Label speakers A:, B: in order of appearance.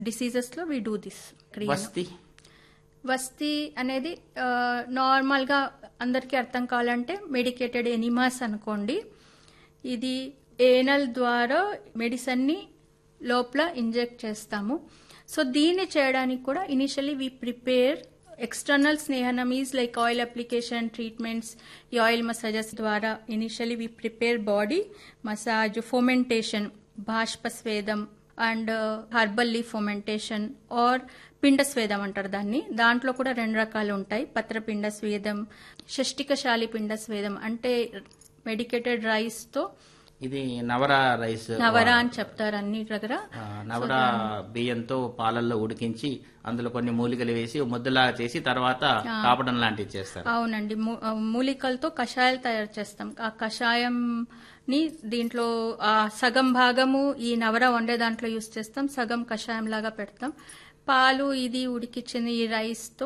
A: డిసీజెస్లో we do this
B: vasti
A: vasti అనేది ah, నార్మల్గా అందరికీ అర్థం కావాలంటే మెడికేటెడ్ ఎనిమాస్ అనుకోండి ఇది ఏనల్ ద్వారా మెడిసిన్ని లోపల ఇంజెక్ట్ చేస్తాము సో దీన్ని చేయడానికి కూడా ఇనిషియలీ వీ ప్రిపేర్ ఎక్స్టర్నల్ స్నేహనమీస్ లైక్ ఆయిల్ అప్లికేషన్ ట్రీట్మెంట్స్ ఈ ఆయిల్ మసాజెస్ ద్వారా initially we prepare body massage fomentation bashpasvedam and herbal leaf fomentation or pinda svedam అంటారు దాన్ని దాంట్లో కూడా రెండు రకాలు ఉంటాయి పత్రపిండ స్వేదం షష్టికశాలి పిండ స్వేదం అంటే మెడికేటెడ్ రైస్ తో
B: ఇది నవరా రైస్
A: నవరా అని చెప్తారు అన్ని దగ్గర
B: ఆ, నవరా బియ్యంతో పాలల్లో ఉడికించి అందులో కొన్ని మూలికలు వేసి ముద్దలాగా చేసి తర్వాత కాపడం లాంటివి చేస్తారు
A: అవునండి మూ- ఆ, మూలికలతో కషాయాలు తయారు చేస్తాం ఆ కషాయం ని దీంట్లో ఆ సగం భాగము ఈ నవర వండే దాంట్లో యూస్ చేస్తాం సగం కషాయం లాగా పెడతాం పాలు ఇది ఉడికిచ్చిన ఈ రైస్ తో